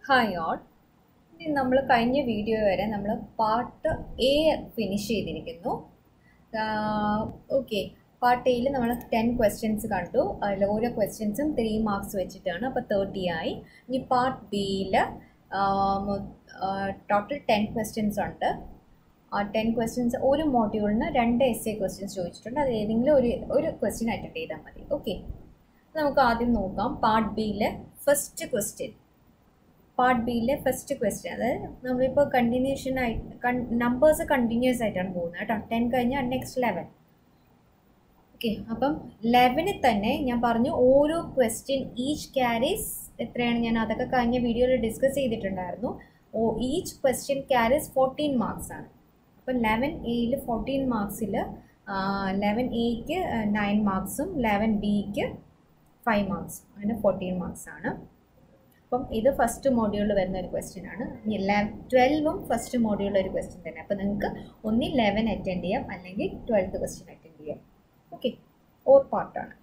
hi all ഇനി നമ്മൾ കഴിഞ്ഞ വീഡിയോ വരെ നമ്മൾ പാർട്ട് എ ഫിനിഷ് ചെയ്തിരിക്കുന്നു ഓക്കെ പാർട്ട് എയിൽ നമ്മൾ ടെൻ ക്വസ്റ്റ്യൻസ് കണ്ടു അതിൽ ഓരോ ക്വസ്റ്റ്യൻസും ത്രീ മാർക്സ് വെച്ചിട്ടാണ് അപ്പോൾ തേർട്ടി ആയി ഇനി പാർട്ട് ബിയിൽ ടോട്ടൽ ടെൻ ക്വസ്റ്റ്യൻസ് ഉണ്ട് ആ ടെൻ ക്വസ്റ്റ്യൻസ് ഒരു മോഡ്യൂളിന് രണ്ട് എസ് എ ക്വസ്റ്റ്യൻസ് ചോദിച്ചിട്ടുണ്ട് അത് ഏതെങ്കിലും ഒരു ഒരു ക്വസ്റ്റ്യൻ അറ്റൻഡ് ചെയ്താൽ മതി ഓക്കെ നമുക്ക് ആദ്യം നോക്കാം പാർട്ട് ബിയിലെ ഫസ്റ്റ് ക്വസ്റ്റ്യൻ പാർട്ട് ബിയിലെ ഫസ്റ്റ് ക്വസ്റ്റ്യൻ അതായത് നമ്മളിപ്പോൾ കണ്ടിന്യൂഷൻ ആയിട്ട് നമ്പേഴ്സ് കണ്ടിന്യൂസ് ആയിട്ടാണ് പോകുന്നത് കേട്ടോ ടെൻ കഴിഞ്ഞാൽ നെക്സ്റ്റ് ലെവൻ ഓക്കെ അപ്പം ലെവനിൽ തന്നെ ഞാൻ പറഞ്ഞു ഓരോ ക്വസ്റ്റ്യൻ ഈച്ച് ക്യാരീസ് എത്രയാണ് ഞാൻ അതൊക്കെ കഴിഞ്ഞ വീഡിയോയിൽ ഡിസ്കസ് ചെയ്തിട്ടുണ്ടായിരുന്നു oh each question carries fourteen marks ആണ് അപ്പം ലെവൻ എയിൽ ഫോർട്ടീൻ മാർക്സിൽ ലെവൻ എക്ക് നയൻ മാർക്സും ലെവൻ ബിക്ക് ഫൈവ് മാർക്സ് അങ്ങനെ ഫോർട്ടീൻ മാർക്സ് ആണ് അപ്പം ഇത് ഫസ്റ്റ് മോഡ്യൂളിൽ വരുന്ന ഒരു ക്വസ്റ്റ്യൻ ആണ് ട്വൽവും ഫസ്റ്റ് മോഡ്യൂളിൽ ഒരു ക്വസ്റ്റ്യൻ തന്നെ അപ്പോൾ നിങ്ങൾക്ക് ഒന്നി ലെവൻ അറ്റൻഡ് ചെയ്യാം അല്ലെങ്കിൽ ട്വൽത്ത് ക്വസ്റ്റ്യൻ അറ്റൻഡ് ചെയ്യാം ഓക്കെ ഓർ പാർട്ടാണ്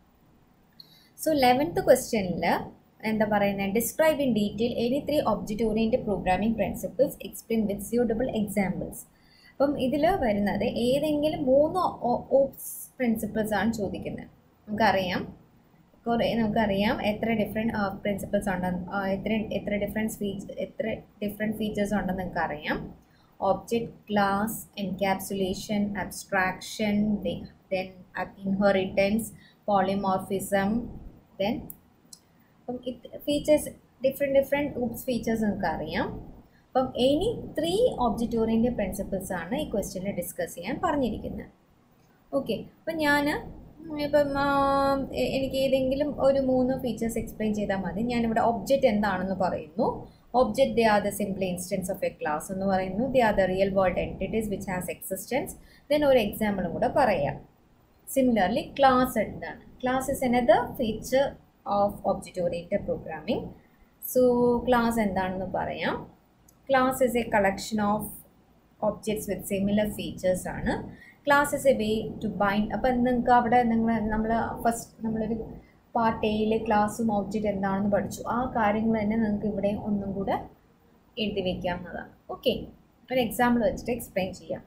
സോ ലെവൻത്ത് ക്വസ്റ്റ്യനിൽ എന്താ പറയുന്നത് describe in detail any three object oriented programming principles explain with suitable examples അപ്പം ഇതിൽ വരുന്നത് ഏതെങ്കിലും മൂന്ന് ഓപ്സ് പ്രിൻസിപ്പിൾസ് ആണ് ചോദിക്കുന്നത് നമുക്കറിയാം കുറേ നമുക്കറിയാം എത്ര ഡിഫറെൻറ്റ് പ്രിൻസിപ്പിൾസ് ഉണ്ടെന്ന് എത്ര എത്ര ഡിഫറെൻറ്റ് ഫീച്ച് എത്ര ഡിഫറെൻറ്റ് ഫീച്ചേഴ്സ് ഉണ്ടെന്ന് നിങ്ങൾക്ക് അറിയാം object class encapsulation abstraction then inheritance polymorphism then അപ്പം features different different OOPs features നിങ്ങൾക്ക് അറിയാം അപ്പം any three object oriented principles ആണ് ഈ ക്വസ്റ്റ്യനിൽ ഡിസ്കസ് ചെയ്യാൻ പറഞ്ഞിരിക്കുന്നത് ഓക്കെ അപ്പം ഞാൻ ഇപ്പം എനിക്ക് ഏതെങ്കിലും ഒരു മൂന്ന് ഫീച്ചേഴ്സ് എക്സ്പ്ലെയിൻ ചെയ്താൽ മതി ഞാനിവിടെ ഒബ്ജക്റ്റ് എന്താണെന്ന് പറയുന്നു object they are the simple instance of a class എന്ന് പറയുന്നു they are the real world entities which has existence then ഒരു എക്സാമ്പിളും കൂടെ പറയാം സിമിലർലി ക്ലാസ് എന്താണ് class is another feature of object oriented programming so class എന്താണെന്ന് പറയാം class is a collection of objects with similar features ആണ് class is a way to bind അപ്പം നിങ്ങൾക്ക് അവിടെ നിങ്ങൾ നമ്മൾ ഫസ്റ്റ് നമ്മളൊരു പാർട്ട് എയിൽ ക്ലാസ്സും ഒബ്ജക്റ്റ് എന്താണെന്ന് പഠിച്ചു ആ കാര്യങ്ങൾ തന്നെ നിങ്ങൾക്ക് ഇവിടെ ഒന്നും കൂടെ എഴുതി വയ്ക്കാവുന്നതാണ് ഓക്കെ ഒരു എക്സാമ്പിൾ വെച്ചിട്ട് എക്സ്പ്ലെയിൻ ചെയ്യാം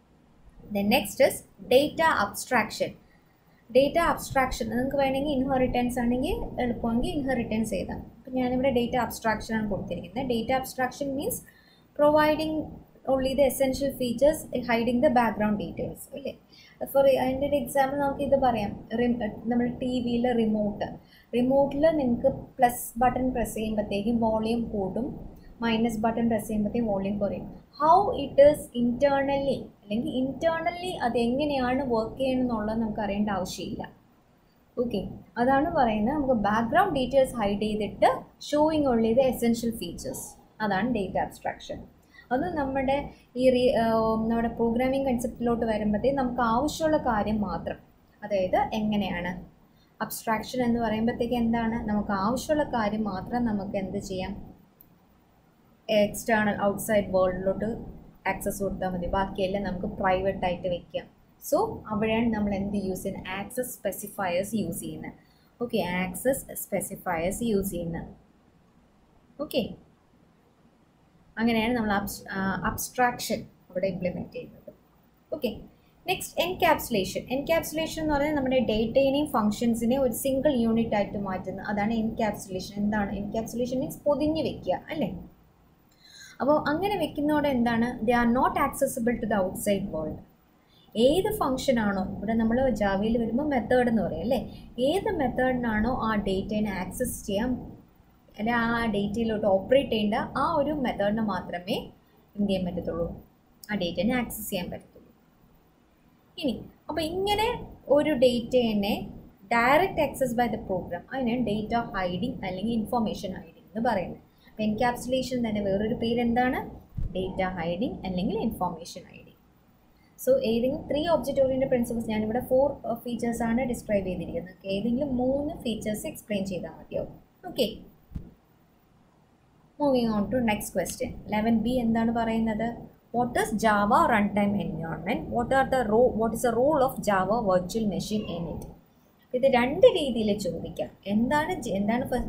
then next is data abstraction data abstraction നിങ്ങൾക്ക് വേണമെങ്കിൽ ഇൻഹെറിറ്റൻസ് ആണെങ്കിൽ എളുപ്പമെങ്കിൽ ഇൻഹെറിറ്റൻസ് ചെയ്താൽ അപ്പം ഞാനിവിടെ ഡേറ്റ അബ്സ്ട്രാക്ഷൻ ആണ് കൊടുത്തിരിക്കുന്നത് data abstraction means providing only the essential features hiding the background details അല്ലേ ഫോർ അതിൻ്റെ ഒരു എക്സാമ്പിൾ നമുക്ക് ഇത് പറയാം നമ്മൾ ടി വിയിൽ റിമോട്ട് റിമോട്ടിൽ നിങ്ങൾക്ക് പ്ലസ് ബട്ടൺ പ്രസ് ചെയ്യുമ്പോഴത്തേക്കും വോളിയം കൂടും മൈനസ് ബട്ടൺ പ്രസ് ചെയ്യുമ്പോഴത്തേക്കും വോളിയം കുറയും ഹൗ ഇറ്റ് ഈസ് ഇൻറ്റേർണലി അല്ലെങ്കിൽ ഇൻറ്റേർണലി അത് എങ്ങനെയാണ് വർക്ക് ചെയ്യണമെന്നുള്ളത് നമുക്ക് അറിയേണ്ട ആവശ്യമില്ല ഓക്കെ അതാണ് പറയുന്നത് നമുക്ക് ബാക്ക്ഗ്രൗണ്ട് ഡീറ്റെയിൽസ് ഹൈഡ് ചെയ്തിട്ട് showing only the essential features അതാണ് ഡേറ്റ അബ്സ്ട്രാക്ഷൻ അത് നമ്മുടെ ഈ റീ നമ്മുടെ പ്രോഗ്രാമിംഗ് കൺസെപ്റ്റിലോട്ട് വരുമ്പോഴത്തേക്കും നമുക്ക് ആവശ്യമുള്ള കാര്യം മാത്രം അതായത് എങ്ങനെയാണ് അബ്സ്ട്രാക്ഷൻ എന്ന് പറയുമ്പോഴത്തേക്ക് എന്താണ് നമുക്ക് ആവശ്യമുള്ള കാര്യം മാത്രം നമുക്ക് എന്ത് ചെയ്യാം എക്സ്റ്റേണൽ ഔട്ട്സൈഡ് വേൾഡിലോട്ട് ആക്സസ് കൊടുത്താൽ മതി ബാക്കിയെല്ലാം നമുക്ക് പ്രൈവറ്റ് ആയിട്ട് വെക്കാം സോ അവിടെയാണ് നമ്മൾ എന്ത് യൂസ് ചെയ്യുന്നത് ആക്സസ് സ്പെസിഫയേഴ്സ് യൂസ് ചെയ്യുന്നത് ഓക്കെ ആക്സസ് സ്പെസിഫയേഴ്സ് യൂസ് ചെയ്യുന്നത് ഓക്കെ അങ്ങനെയാണ് നമ്മൾ അബ്സ്ട്രാക്ഷൻ അവിടെ ഇംപ്ലിമെൻറ്റ് ചെയ്യുന്നത് ഓക്കെ നെക്സ്റ്റ് എൻക്യാപ്സുലേഷൻ എൻക്യാപ്സുലേഷൻ എന്ന് പറഞ്ഞാൽ നമ്മുടെ ഡേറ്റേനെയും ഫംഗ്ഷൻസിനെ ഒരു സിംഗിൾ യൂണിറ്റ് ആയിട്ട് മാറ്റുന്നത് അതാണ് എൻക്യാപ്സുലേഷൻ എന്താണ് എൻക്യാപ്സുലേഷൻ മീൻസ് പൊതിഞ്ഞ് വെക്കുക അല്ലേ അപ്പോൾ അങ്ങനെ വെക്കുന്നതോടെ എന്താണ് they are not accessible to the outside world ഏത് ഫംഗ്ഷൻ ആണോ ഇവിടെ നമ്മൾ ജാവയിൽ വരുമ്പോൾ മെത്തേഡ് എന്ന് പറയും അല്ലേ ഏത് മെത്തേഡിനാണോ ആ ഡേറ്റേനെ ആക്സസ് ചെയ്യാൻ അല്ലെ ആ ഡേറ്റയിലോട്ട് ഓപ്പറേറ്റ് ചെയ്യേണ്ട ആ ഒരു മെത്തേഡിന് മാത്രമേ എന്ത് ചെയ്യാൻ പറ്റത്തുള്ളൂ ആ ഡേറ്റനെ ആക്സസ് ചെയ്യാൻ പറ്റത്തുള്ളൂ ഇനി അപ്പോൾ ഇങ്ങനെ ഒരു ഡേറ്റയെ direct access by the program അതിനാണ് ഡേറ്റ ഹൈഡിങ് അല്ലെങ്കിൽ ഇൻഫോർമേഷൻ ഹൈഡിങ് എന്ന് പറയുന്നത് അപ്പോൾ എൻക്യാപ്സുലേഷൻ തന്നെ വേറൊരു പേര് എന്താണ് ഡേറ്റ ഹൈഡിങ് അല്ലെങ്കിൽ ഇൻഫോർമേഷൻ ഹൈഡിങ് സോ ഏതെങ്കിലും ത്രീ ഒബ്ജക്റ്റ് ഓറിയൻറ്റഡ് പ്രിൻസിപ്പിൾസ് ഞാനിവിടെ ഫോർ ഫീച്ചേഴ്സ് ആണ് ഡിസ്ക്രൈബ് ചെയ്തിരിക്കുന്നത് ഏതെങ്കിലും മൂന്ന് ഫീച്ചേഴ്സ് എക്സ്പ്ലെയിൻ ചെയ്താൽ മതിയാവും okay moving on to next question eleven B എന്താണ് പറയുന്നത് what is Java run time environment what are the role what is a role of Java virtual machine in it ഇത് രണ്ട് രീതിയിൽ ചോദിക്കാം എന്താണ് എന്താണ്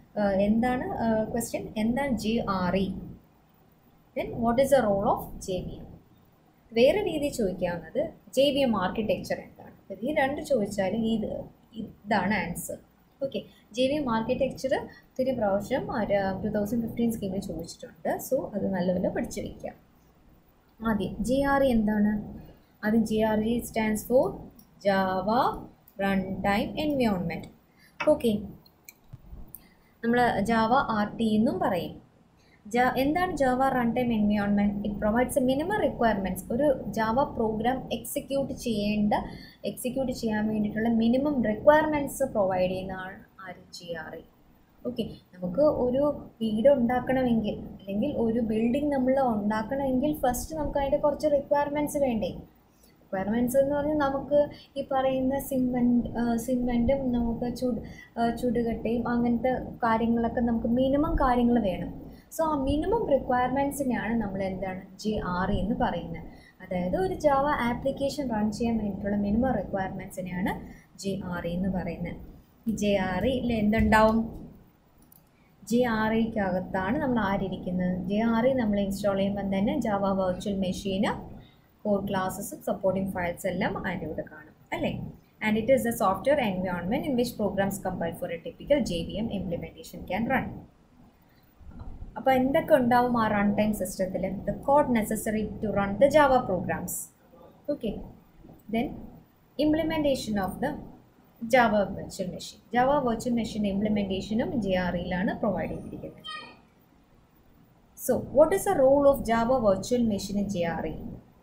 എന്താണ് ക്വസ്റ്റ്യൻ എന്താണ് J R E then what is the role of J V M വേറെ രീതിയിൽ ചോദിക്കാവുന്നത് ജെ വി എം ആർക്കിടെക്ചർ എന്താണ് അപ്പോൾ ഈ രണ്ട് ചോദിച്ചാൽ ഇത് ഇതാണ് answer okay J V M architecture ഒത്തിരി പ്രാവശ്യം ടു തൗസൻഡ് ഫിഫ്റ്റീൻ സ്കീമിൽ ചോദിച്ചിട്ടുണ്ട് സോ അത് നല്ലപോലെ പഠിച്ചു വയ്ക്കാം ആദ്യം ജെ ആർ ഇ എന്താണ് ആദ്യം J R E stands for Java run time environment okay നമ്മൾ ജാവ ആർ ടി എന്നും പറയും ജാ എന്താണ് Java run time environment it provides a minimum requirements ഒരു ജാവ പ്രോഗ്രാം എക്സിക്യൂട്ട് ചെയ്യേണ്ട എക്സിക്യൂട്ട് ചെയ്യാൻ വേണ്ടിയിട്ടുള്ള മിനിമം റിക്വയർമെൻറ്റ്സ് പ്രൊവൈഡ് ചെയ്യുന്നതാണ് ആര് ജി ആർ ഇ ഓക്കെ നമുക്ക് ഒരു വീട് ഉണ്ടാക്കണമെങ്കിൽ അല്ലെങ്കിൽ ഒരു ബിൽഡിംഗ് നമ്മൾ ഉണ്ടാക്കണമെങ്കിൽ ഫസ്റ്റ് നമുക്ക് അതിൻ്റെ കുറച്ച് റിക്വയർമെൻറ്റ്സ് വേണ്ടേ റിക്വയർമെൻറ്റ്സ് എന്ന് പറഞ്ഞാൽ നമുക്ക് ഈ പറയുന്ന സിമെൻറ്റ് സിമെൻറ്റും നമുക്ക് ചുട് ചുടുകട്ടയും അങ്ങനത്തെ കാര്യങ്ങളൊക്കെ നമുക്ക് മിനിമം കാര്യങ്ങൾ വേണം സോ ആ മിനിമം റിക്വയർമെൻറ്റ്സിനെയാണ് നമ്മൾ എന്താണ് ജി ആർ എന്ന് പറയുന്നത് അതായത് ഒരു ജാവ ആപ്ലിക്കേഷൻ റൺ ചെയ്യാൻ വേണ്ടിയിട്ടുള്ള മിനിമം റിക്വയർമെൻറ്റ്സിനെയാണ് ജി ആർ എന്ന് പറയുന്നത് ഈ ജെ ആർ ഇയിൽ എന്തുണ്ടാവും ജെ ആർ ഇക്കകത്താണ് നമ്മൾ ആരിയിരിക്കുന്നത് ജെ ആർ ഇ നമ്മൾ ഇൻസ്റ്റാൾ ചെയ്യുമ്പോൾ തന്നെ ജാവ വെർച്വൽ മെഷീന് കോർ ക്ലാസ്സസും സപ്പോർട്ടിംഗ് ഫയൽസ് എല്ലാം അതിൻ്റെ കൂടെ കാണും അല്ലേ and it is a software environment in which programs compile for a typical J V M implementation can run അപ്പോൾ എന്തൊക്കെ ഉണ്ടാവും ആ റൺ ടൈം സിസ്റ്റത്തിൽ the code necessary to run the Java programs okay then implementation of the Java virtual machine Java virtual machine ഇംപ്ലിമെൻറ്റേഷനും J R ഇയിലാണ് provide ചെയ്തിരിക്കുന്നത് so what is the role of Java virtual machine in J R E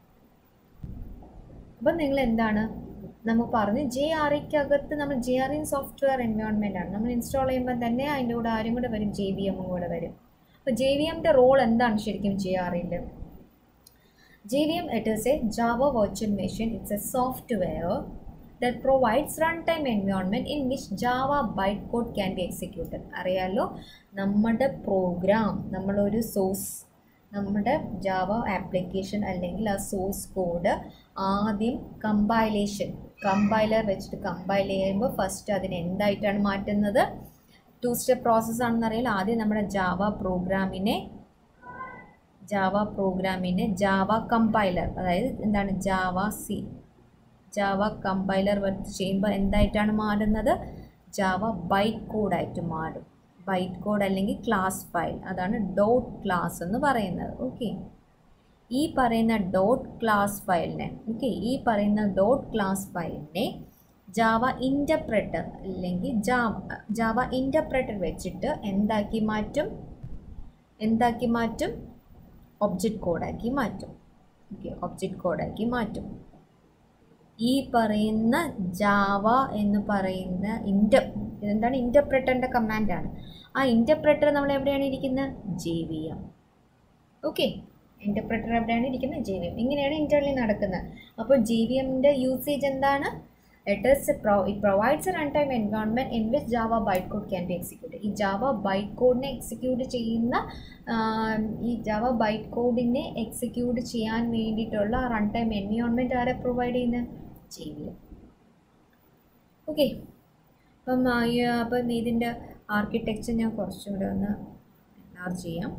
അപ്പം നിങ്ങൾ എന്താണ് നമുക്ക് പറഞ്ഞു J R ഇക്കകത്ത് നമ്മൾ J R in software environment ആണ് നമ്മൾ ഇൻസ്റ്റാൾ ചെയ്യുമ്പോൾ തന്നെ അതിൻ്റെ കൂടെ ആരും കൂടെ വരും ജെ വി എമ്മും കൂടെ വരും അപ്പോൾ ജെ വി എമ്മിൻ്റെ റോൾ എന്താണ് ശരിക്കും ജെ ആർ ഇയിൽ J V M it is a Java virtual machine it's a software that provides run time environment in which Java byte code can be executed അറിയാലോ നമ്മുടെ പ്രോഗ്രാം നമ്മളൊരു source നമ്മുടെ Java application അല്ലെങ്കിൽ ആ source code ആദ്യം compilation compiler വെച്ചിട്ട് compile ചെയ്യുമ്പോൾ first അതിന് എന്തായിട്ടാണ് മാറ്റുന്നത് ടു സ്റ്റെപ്പ് പ്രോസസ്സ് ആണെന്ന് അറിയാലോ ആദ്യം നമ്മുടെ ജാവ പ്രോഗ്രാമിനെ ജാവ പ്രോഗ്രാമിനെ ജാവ കമ്പൈലർ അതായത് എന്താണ് ജാവ സി ജാവ കമ്പൈലർ വെച്ച് ചെയ്യുമ്പോൾ എന്തായിട്ടാണ് മാറുന്നത് ജാവ ബൈറ്റ് കോഡായിട്ട് മാറും ബൈറ്റ് കോഡ് അല്ലെങ്കിൽ ക്ലാസ് ഫയൽ അതാണ് ഡോട്ട് ക്ലാസ് എന്ന് പറയുന്നത് ഓക്കെ ഈ പറയുന്ന ഡോട്ട് ക്ലാസ് ഫയലിനെ ഓക്കെ ഈ പറയുന്ന ഡോട്ട് ക്ലാസ് ഫയലിനെ ജാവ ഇൻ്റർപ്രറ്റർ അല്ലെങ്കിൽ ജാവ ജാവ ഇൻ്റർപ്രറ്റർ വെച്ചിട്ട് എന്താക്കി മാറ്റും എന്താക്കി മാറ്റും ഒബ്ജക്റ്റ് കോഡാക്കി മാറ്റും ഓക്കെ ഒബ്ജക്റ്റ് കോഡാക്കി മാറ്റും ഈ പറയുന്ന ജാവ എന്ന് പറയുന്ന ഇൻ്റർ ഇതെന്താണ് ഇൻ്റർപ്രറ്ററിൻ്റെ കമാൻഡാണ് ആ ഇൻ്റർപ്രറ്റർ നമ്മൾ എവിടെയാണ് ഇരിക്കുന്നത് J V M okay interpreter എവിടെയാണ് ഇരിക്കുന്നത് ജെ വി എം ഇങ്ങനെയാണ് ഇൻ്റർലി നടക്കുന്നത് അപ്പോൾ ജെ വി എമ്മിൻ്റെ യൂസേജ് എന്താണ് it is pro it provides a run time environment in which Java byte code can be execute ഈ ജാവ ബൈറ്റ് കോഡിനെ എക്സിക്യൂട്ട് ചെയ്യുന്ന ഈ ജാവ ബൈറ്റ് കോഡിനെ എക്സിക്യൂട്ട് ചെയ്യാൻ വേണ്ടിയിട്ടുള്ള റൺ ടൈം എൻവയോൺമെൻറ്റ് ആരെ പ്രൊവൈഡ് ചെയ്യുന്നത് ജെ വി എം ഓക്കെ അപ്പം അപ്പം ഇതിൻ്റെ ആർക്കിടെക്ചർ ഞാൻ കുറച്ചും കൂടെ ഒന്ന് എൻലാർജ് ചെയ്യാം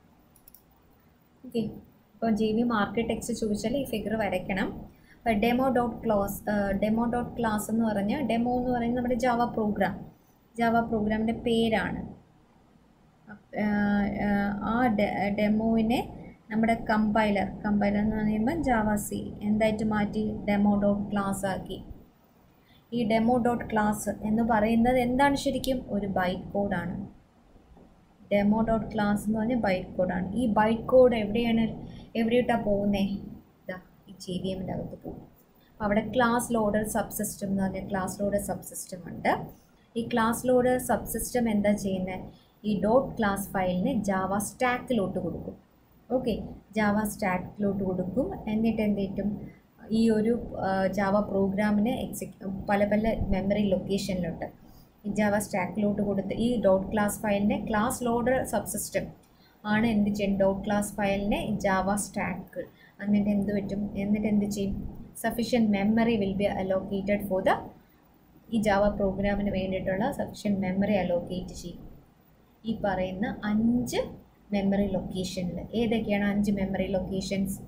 ഓക്കെ അപ്പോൾ ജെ വി എം ആർക്കിടെക്ചർ ചോദിച്ചാൽ ഈ ഫിഗർ വരയ്ക്കണം അപ്പോൾ demo dot class demo dot class എന്ന് പറഞ്ഞാൽ ഡെമോ എന്ന് പറയുന്നത് നമ്മുടെ ജാവ പ്രോഗ്രാം ജാവ പ്രോഗ്രാമിൻ്റെ പേരാണ് ആ ഡെമോവിനെ നമ്മുടെ കമ്പൈലർ കമ്പൈലർ എന്ന് പറയുമ്പോൾ ജാവ സി എന്തായിട്ട് മാറ്റി ഡെമോ ഡോട്ട് ക്ലാസ് ആക്കി ഈ ഡെമോ ഡോട്ട് ക്ലാസ് എന്ന് പറയുന്നത് എന്താണ് ശരിക്കും ഒരു ബൈറ്റ് കോഡാണ് ഡെമോ ഡോട്ട് ക്ലാസ് എന്ന് പറഞ്ഞാൽ ബൈറ്റ് കോഡാണ് ഈ ബൈറ്റ് കോഡ് എവിടെയാണ് എവിടെയിട്ടാണ് പോകുന്നത് ഇതാ ഈ ജി വി എമ്മിൻ്റെ അകത്ത് പോകും അപ്പോൾ അവിടെ ക്ലാസ് ലോഡർ സബ് സിസ്റ്റം എന്ന് പറഞ്ഞാൽ ക്ലാസ് ലോഡർ സബ് സിസ്റ്റം ഉണ്ട് ഈ ക്ലാസ് ലോഡർ സബ് സിസ്റ്റം എന്താ ചെയ്യുന്നത് ഈ ഡോട്ട് ക്ലാസ് ഫയലിനെ ജാവ സ്റ്റാക്കിലോട്ട് കൊടുക്കും ഓക്കെ ജാവ സ്റ്റാക്കിലോട്ട് കൊടുക്കും എന്നിട്ട് എന്ത് ചെയ്യും ഈ ഒരു ജാവ പ്രോഗ്രാമിന് എക്സിക്യൂ പല പല മെമ്മറി ലൊക്കേഷനിലുണ്ട് ഈ ജാവ സ്റ്റാക്കിലോട്ട് കൊടുത്ത് ഈ ഡോട്ട് ക്ലാസ് ഫയലിനെ ക്ലാസ് ലോഡർ സബ് സിസ്റ്റം ആണ് എന്ത് ചെയ്യും ഡോട്ട് ക്ലാസ് ഫയലിനെ ജാവ സ്റ്റാക്ക് എന്നിട്ട് എന്ത് പറ്റും എന്നിട്ട് എന്ത് ചെയ്യും sufficient memory will be allocated for the ഈ ജാവ പ്രോഗ്രാമിന് വേണ്ടിയിട്ടുള്ള സഫീഷ്യൻറ്റ് മെമ്മറി അലോക്കേറ്റ് ചെയ്യും ഈ പറയുന്ന അഞ്ച് മെമ്മറി ലൊക്കേഷനിൽ ഏതൊക്കെയാണ് അഞ്ച് മെമ്മറി ലൊക്കേഷൻസ്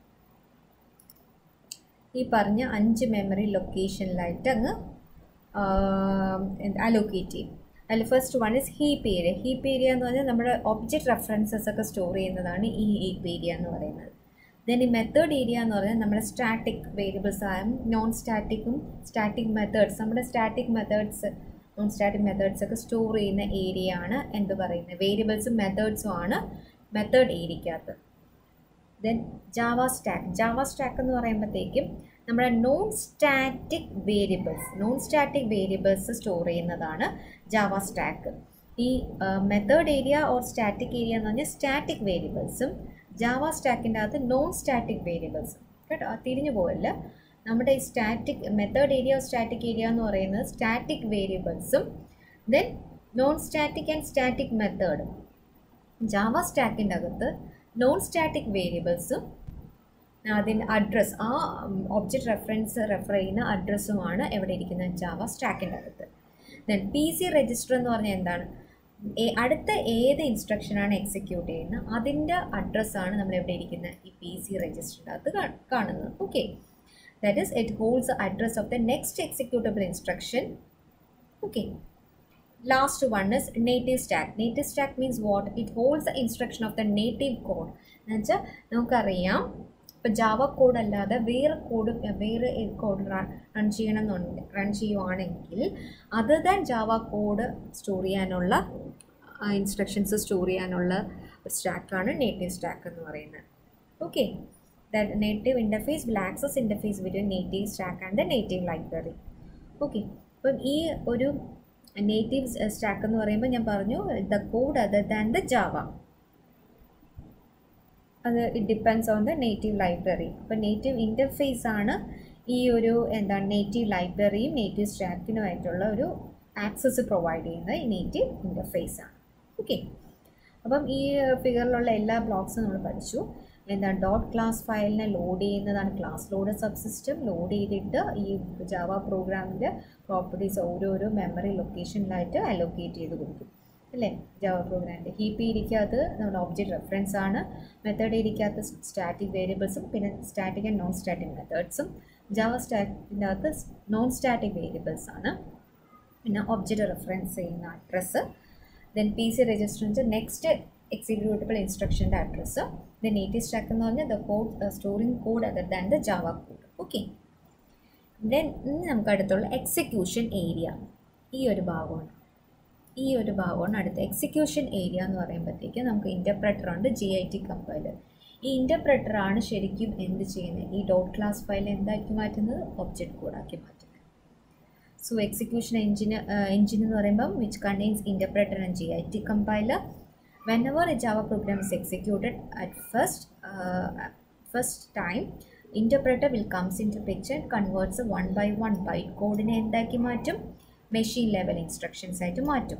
ഈ പറഞ്ഞ അഞ്ച് മെമ്മറി ലൊക്കേഷനിലായിട്ട് അങ്ങ് അലോക്കേറ്റ് ചെയ്യും അതിൽ first one is heap area heap area എന്ന് പറഞ്ഞാൽ നമ്മുടെ ഒബ്ജക്റ്റ് റെഫറൻസസ് ഒക്കെ സ്റ്റോർ ചെയ്യുന്നതാണ് ഈ ഹീപ്പ് ഏരിയ എന്ന് പറയുന്നത് ദെൻ ഈ മെത്തേഡ് ഏരിയ എന്ന് പറഞ്ഞാൽ നമ്മുടെ സ്റ്റാറ്റിക് വേരിയബിൾസ് ആയും നോൺ സ്റ്റാറ്റിക്കും സ്റ്റാറ്റിക് മെത്തേഡ്സ് നമ്മുടെ static methods non static methods ഒക്കെ സ്റ്റോർ ചെയ്യുന്ന ഏരിയ ആണ് എന്ത് പറയുന്നത് വേരിയബിൾസും മെത്തേഡ്സും ആണ് മെത്തേഡ് ഏരിയക്കകത്ത് then Java stack Java stack എന്ന് പറയുമ്പോഴത്തേക്കും നമ്മുടെ non static variables non static variables store ചെയ്യുന്നതാണ് ജാവ സ്റ്റാക്ക് ഈ method area or static area എന്ന് പറഞ്ഞാൽ സ്റ്റാറ്റിക് വേരിയബിൾസും ജാവ സ്റ്റാക്കിൻ്റെ അകത്ത് നോൺ സ്റ്റാറ്റിക് വേരിയബിൾസും കേട്ടോ തിരിഞ്ഞു പോകല്ല നമ്മുടെ ഈ static method area or static area എന്ന് പറയുന്നത് സ്റ്റാറ്റിക് വേരിയബിൾസും then non static and static method Java സ്റ്റാക്കിൻ്റെ അകത്ത് നോൺ സ്റ്റാറ്റിക് വേരിയബിൾസും അതിൻ്റെ അഡ്രസ്സ് ആ ഒബ്ജക്റ്റ് റെഫറൻസ് റെഫർ ചെയ്യുന്ന അഡ്രസ്സുമാണ് എവിടെ ഇരിക്കുന്നത് ജാവ സ്റ്റാക്കിൻ്റെ അകത്ത് ദെൻ പി സി രജിസ്റ്റർ എന്ന് പറഞ്ഞാൽ എന്താണ് അടുത്ത ഏത് ഇൻസ്ട്രക്ഷനാണ് എക്സിക്യൂട്ട് ചെയ്യുന്നത് അതിൻ്റെ അഡ്രസ്സാണ് നമ്മൾ എവിടെ ഇരിക്കുന്നത് ഈ പി സി രജിസ്റ്ററിൻ്റെ അകത്ത് കാണുന്നത് okay that is it holds address of the next executable instruction okay last one is native stack native stack means what it holds the instruction of the native code എന്ന് വെച്ചാൽ നമുക്കറിയാം ഇപ്പോൾ Java code അല്ലാതെ വേറെ code വേറെ code run ചെയ്യണമെന്നുണ്ട് run ചെയ്യുവാണെങ്കിൽ other than Java code store ചെയ്യാനുള്ള ഇൻസ്ട്രക്ഷൻസ് സ്റ്റോർ ചെയ്യാനുള്ള സ്റ്റാക്കാണ് നേറ്റീവ് സ്റ്റാക്ക് എന്ന് പറയുന്നത് okay that native interface will access interface between native stack and the native library okay അപ്പം ഈ ഒരു നേറ്റീവ് സ്റ്റാക്ക് എന്ന് പറയുമ്പോൾ ഞാൻ പറഞ്ഞു the code other than the Java അത് it depends on the native library അപ്പോൾ നേറ്റീവ് ഇൻ്റർഫേസ് ആണ് ഈ ഒരു എന്താണ് നേറ്റീവ് ലൈബ്രറിയും നേറ്റീവ് സ്റ്റാക്കിനുമായിട്ടുള്ള ഒരു ആക്സസ് പ്രൊവൈഡ് ചെയ്യുന്നത് ഈ നേറ്റീവ് ഇൻ്റർഫേസ് ആണ് ഓക്കെ അപ്പം ഈ ഫിഗറിലുള്ള എല്ലാ ബ്ലോക്സും നമ്മൾ പഠിച്ചു എന്താണ് ഡോട്ട് ക്ലാസ് ഫയലിനെ ലോഡ് ചെയ്യുന്നതാണ് class load sub system load ചെയ്തിട്ട് ഈ ജാവ പ്രോഗ്രാമിൻ്റെ പ്രോപ്പർട്ടീസ് ഓരോരോ മെമ്മറി ലൊക്കേഷനിലായിട്ട് അലോക്കേറ്റ് ചെയ്ത് കൊടുക്കും അല്ലേ ജാവ പ്രോഗ്രാമിൻ്റെ ഹീപ്പ് ഇരിക്കാത്തത് നമ്മുടെ ഒബ്ജക്റ്റ് റെഫറൻസ് ആണ് മെത്തേഡ് ഇരിക്കാത്ത സ്റ്റാറ്റിക് വേരിയബിൾസും പിന്നെ സ്റ്റാറ്റിക് ആൻഡ് നോൺ സ്റ്റാറ്റിക് മെത്തേഡ്സും ജാവ സ്റ്റാറ്റിൻ്റെ അകത്ത് നോൺ സ്റ്റാറ്റിക് വേരിയബിൾസ് ആണ് പിന്നെ ഒബ്ജക്റ്റ് റെഫറൻസ് ചെയ്യുന്ന അഡ്രസ്സ് ദെൻ പി സി രജിസ്റ്ററിൻ്റെ നെക്സ്റ്റ് എക്സിക്യൂട്ടബിൾ ഇൻസ്ട്രക്ഷൻ്റെ അഡ്രസ്സ് ദെൻ നേറ്റീവ് സ്റ്റാക്ക് എന്ന് പറഞ്ഞാൽ the code storing code other than the Java code okay then ഇനി നമുക്ക് അടുത്തുള്ള എക്സിക്യൂഷൻ ഏരിയ ഈ ഒരു ഭാഗമാണ് ഈ ഒരു ഭാഗമാണ് അടുത്ത എക്സിക്യൂഷൻ ഏരിയ എന്ന് പറയുമ്പോഴത്തേക്ക് നമുക്ക് ഇൻ്റർപ്രറ്റർ ഉണ്ട് ജി ഐ ടി കമ്പൈലർ ഈ ഇൻ്റർപ്രറ്റർ ആണ് ശരിക്കും എന്ത് ചെയ്യുന്നത് ഈ ഡോട്ട് ക്ലാസ് ഫയൽ എന്താക്കി മാറ്റുന്നത് ഒബ്ജക്റ്റ് കോഡാക്കി മാറ്റുന്നത് സോ എക്സിക്യൂഷൻ എഞ്ചിൻ എഞ്ചിൻ എന്ന് പറയുമ്പം which contains interpreter and J I T compiler whenever a java program is executed at first uh, first time interpreter will comes into picture and converts a one by one byte കോഡിനെ എന്താക്കി മാറ്റും machine level instructions ആയിട്ട് മാറ്റും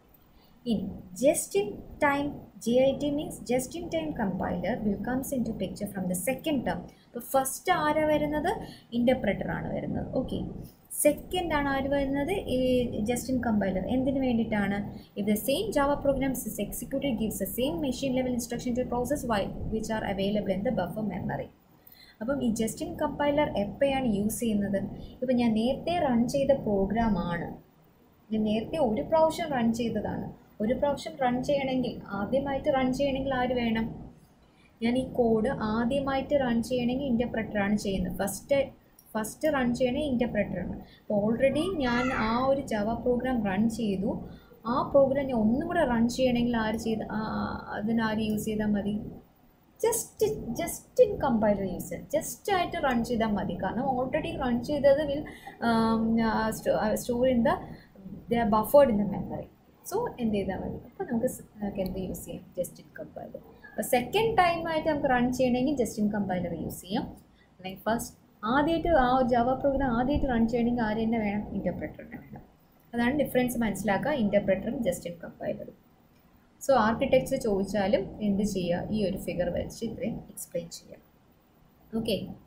ഇനി just in time J I T means just in time compiler will comes into picture from the second term ഇപ്പോൾ first ആരാ വരുന്നത് interpreter ആണ് വരുന്നത് ഓക്കെ സെക്കൻഡ് ആണ് ആര് വരുന്നത് ഈ ജസ്റ്റിൻ കമ്പൈലർ എന്തിനു വേണ്ടിയിട്ടാണ് if the same Java programs is executed gives the same machine level instruction to process why which are available in the buffer memory അപ്പം ഈ ജസ്റ്റിൻ കമ്പൈലർ എപ്പോഴാണ് യൂസ് ചെയ്യുന്നത് ഇപ്പം ഞാൻ നേരത്തെ റൺ ചെയ്ത പ്രോഗ്രാമാണ് ഞാൻ നേരത്തെ ഒരു പ്രാവശ്യം റൺ ചെയ്തതാണ് ഒരു പ്രാവശ്യം റൺ ചെയ്യണമെങ്കിൽ ആദ്യമായിട്ട് റൺ ചെയ്യണമെങ്കിൽ ആര് വേണം ഞാൻ ഈ കോഡ് ആദ്യമായിട്ട് റൺ ചെയ്യണമെങ്കിൽ ഇൻ്റർപ്രറ്ററാണ് ചെയ്യുന്നത് ഫസ്റ്റ് ഫസ്റ്റ് റൺ ചെയ്യണേ ഇൻ്റർപ്രറ്ററാണ് അപ്പോൾ ഓൾറെഡി ഞാൻ ആ ഒരു ജവ പ്രോഗ്രാം റൺ ചെയ്തു ആ പ്രോഗ്രാം ഞാൻ ഒന്നും കൂടെ റൺ ചെയ്യണമെങ്കിൽ ആര് ചെയ്ത് അതിനാര് യൂസ് ചെയ്താൽ മതി just just in compiler use just ആയിട്ട് റൺ ചെയ്താൽ മതി കാരണം ഓൾറെഡി റൺ ചെയ്തത് will store in the the buffered in the memory so എന്ത് ചെയ്താൽ മതി അപ്പോൾ നമുക്ക് നമുക്ക് എന്ത് യൂസ് ചെയ്യാം ജസ്റ്റ് ഇൻ കമ്പൈലർ അപ്പോൾ സെക്കൻഡ് ടൈമായിട്ട് നമുക്ക് റൺ ചെയ്യണമെങ്കിൽ ജസ്റ്റ് ഇൻ കമ്പൈലർ യൂസ് ചെയ്യാം അല്ലെങ്കിൽ ഫസ്റ്റ് ആദ്യമായിട്ട് ആ ജാവ പ്രോഗ്രാം ആദ്യമായിട്ട് റൺ ചെയ്യണമെങ്കിൽ ആര് തന്നെ വേണം ഇൻ്റർപ്രറ്ററിനെ വേണം അതാണ് ഡിഫറൻസ് മനസ്സിലാക്കുക ഇൻ്റർപ്രറ്ററും ജസ്റ്റ് ഇൻ കമ്പൈലറും സോ ആർക്കിടെക്ചർ ചോദിച്ചാലും എന്ത് ചെയ്യുക ഈ ഒരു ഫിഗർ വെച്ച് ഇത്രയും എക്സ്പ്ലെയിൻ ചെയ്യാം ഓക്കെ